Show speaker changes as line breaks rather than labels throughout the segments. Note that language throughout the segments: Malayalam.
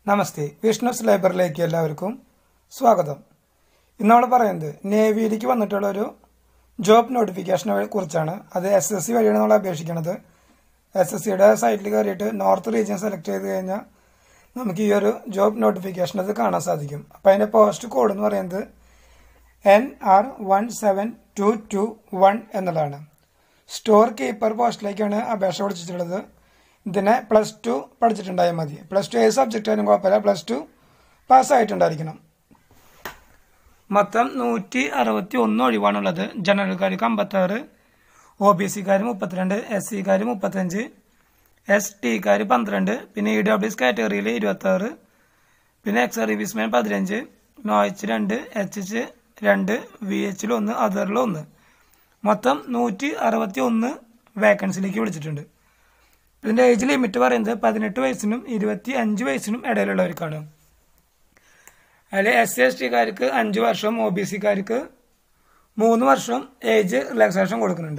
നമസ്തേ വിഷ്ണുസ് ലൈബ്രറിയിലേക്ക് എല്ലാവർക്കും സ്വാഗതം ഇന്ന് നമ്മൾ പറയുന്നത് നേവിയിലേക്ക് വന്നിട്ടുള്ള ഒരു ജോബ് നോട്ടിഫിക്കേഷനെ കുറിച്ചാണ് അത് എസ് എസ് സി വഴിയാണ് നമ്മൾ അപേക്ഷിക്കുന്നത് എസ് എസ് സിയുടെ സൈറ്റിൽ കയറിയിട്ട് നോർത്ത് റീജിയൻ സെലക്ട് ചെയ്ത് കഴിഞ്ഞാൽ നമുക്ക് ഈ ഒരു ജോബ് നോട്ടിഫിക്കേഷൻ അത് കാണാൻ സാധിക്കും അപ്പോൾ അതിൻ്റെ പോസ്റ്റ് കോഡ് എന്ന് പറയുന്നത് N R one seven two two one എന്നുള്ളതാണ് സ്റ്റോർ കീപ്പർ പോസ്റ്റിലേക്കാണ് അപേക്ഷ വിളിച്ചിട്ടുള്ളത് ഇതിനെ പ്ലസ് ടു പഠിച്ചിട്ടുണ്ടായാൽ മതി പ്ലസ് ടു ഏത് സബ്ജക്റ്റ് ആയാലും കുഴപ്പമില്ല പ്ലസ് ടു പാസ്സായിട്ടുണ്ടായിരിക്കണം മൊത്തം നൂറ്റി അറുപത്തി ഒന്ന് ഒഴിവാണുള്ളത് ജനറൽക്കാർക്ക് അമ്പത്താറ് ഒ ബി സിക്കാർ മുപ്പത്തിരണ്ട് എസ് സിക്കാർ മുപ്പത്തഞ്ച് എസ് ടിക്കാർ പന്ത്രണ്ട് പിന്നെ ഇ ഡബ്ല്യു എസ് കാറ്റഗറിയിൽ ഇരുപത്താറ് പിന്നെ എക്സ് സർവീസ്മാൻ പതിനഞ്ച് നോ എച്ച് രണ്ട് എച്ച് എച്ച് രണ്ട് വി എച്ചിൽ ഒന്ന് അതറിൽ ഒന്ന് മൊത്തം നൂറ്റി അറുപത്തി ഒന്ന് വേക്കൻസിലേക്ക് വിളിച്ചിട്ടുണ്ട് ഇതിന്റെ ഏജ് ലിമിറ്റ് പറയുന്നത് പതിനെട്ട് വയസ്സിനും ഇരുപത്തി അഞ്ച് വയസ്സിനും ഇടയിലുള്ളവർക്കാണ് അതിൽ എസ് സി എസ് ടിക്കാർക്ക് അഞ്ച് വർഷം ഒ ബി സിക്കാർക്ക് മൂന്ന് വർഷം ഏജ് റിലാക്സേഷൻ കൊടുക്കുന്നുണ്ട്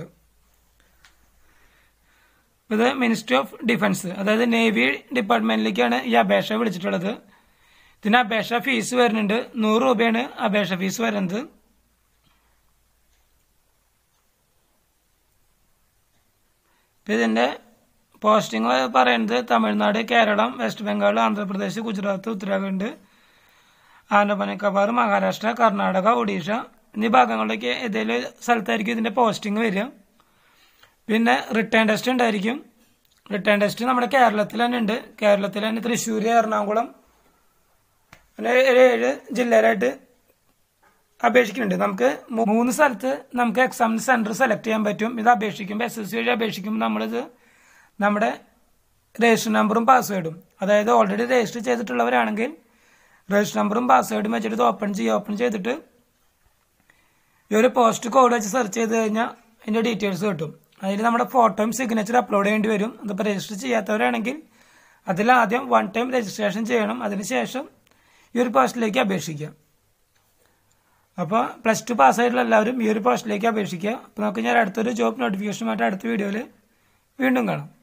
ഇത് മിനിസ്ട്രി ഓഫ് ഡിഫൻസ് അതായത് നേവി ഡിപ്പാർട്ട്മെന്റിലേക്കാണ് ഈ അപേക്ഷ വിളിച്ചിട്ടുള്ളത് ഇതിന് അപേക്ഷ ഫീസ് വരുന്നുണ്ട് നൂറ് രൂപയാണ് അപേക്ഷ ഫീസ് വരുന്നത് ഇതിന്റെ പോസ്റ്റിംഗ് പറയുന്നത് തമിഴ്നാട് കേരളം വെസ്റ്റ് ബംഗാൾ ആന്ധ്രാപ്രദേശ് ഗുജറാത്ത് ഉത്തരാഖണ്ഡ് ആൻഡമാൻ നിക്കോബാർ മഹാരാഷ്ട്ര കർണാടക ഒഡീഷ എന്നീ ഭാഗങ്ങളിലേക്ക് ഏതെങ്കിലും സ്ഥലത്തായിരിക്കും ഇതിന്റെ പോസ്റ്റിംഗ് വരിക പിന്നെ റിട്ടേൺ ടെസ്റ്റ് ഉണ്ടായിരിക്കും റിട്ടേൺ ടെസ്റ്റ് നമ്മുടെ കേരളത്തിൽ തന്നെ ഉണ്ട് കേരളത്തിൽ തന്നെ തൃശ്ശൂർ എറണാകുളം അങ്ങനെ ഒരു ഏഴ് ജില്ലയിലായിട്ട് അപേക്ഷിക്കുന്നുണ്ട് നമുക്ക് മൂന്ന് സ്ഥലത്ത് നമുക്ക് എക്സാമിന് സെന്റർ സെലക്ട് ചെയ്യാൻ പറ്റും ഇത് അപേക്ഷിക്കുമ്പോൾ എസ് എസ് സി വഴി അപേക്ഷിക്കുമ്പോൾ നമ്മളിത് നമ്മുടെ രജിസ്റ്റർ നമ്പറും പാസ്വേഡും അതായത് ഓൾറെഡി രജിസ്റ്റർ ചെയ്തിട്ടുള്ളവരാണെങ്കിൽ രജിസ്റ്റർ നമ്പറും പാസ്വേഡും വെച്ചിട്ട് ഇത് ഓപ്പൺ ചെയ്യുക ഓപ്പൺ ചെയ്തിട്ട് ഈ ഒരു പോസ്റ്റ് കോഡ് വെച്ച് സെർച്ച് ചെയ്ത് കഴിഞ്ഞാൽ അതിൻ്റെ ഡീറ്റെയിൽസ് കിട്ടും അതിൽ നമ്മുടെ ഫോട്ടോയും സിഗ്നേച്ചർ അപ്ലോഡ് ചെയ്യേണ്ടി വരും അതിപ്പോൾ രജിസ്റ്റർ ചെയ്യാത്തവരാണെങ്കിൽ അതിൽ ആദ്യം വൺ ടൈം രജിസ്ട്രേഷൻ ചെയ്യണം അതിനുശേഷം ഈ ഒരു പോസ്റ്റിലേക്ക് അപേക്ഷിക്കുക അപ്പോൾ പ്ലസ് ടു പാസ്സായിട്ടുള്ള എല്ലാവരും ഈ ഒരു പോസ്റ്റിലേക്ക് അപേക്ഷിക്കുക അപ്പോൾ നമുക്ക് ഞാൻ അടുത്തൊരു ജോബ് നോട്ടിഫിക്കേഷനുമായിട്ട് അടുത്ത വീഡിയോയിൽ വീണ്ടും കാണാം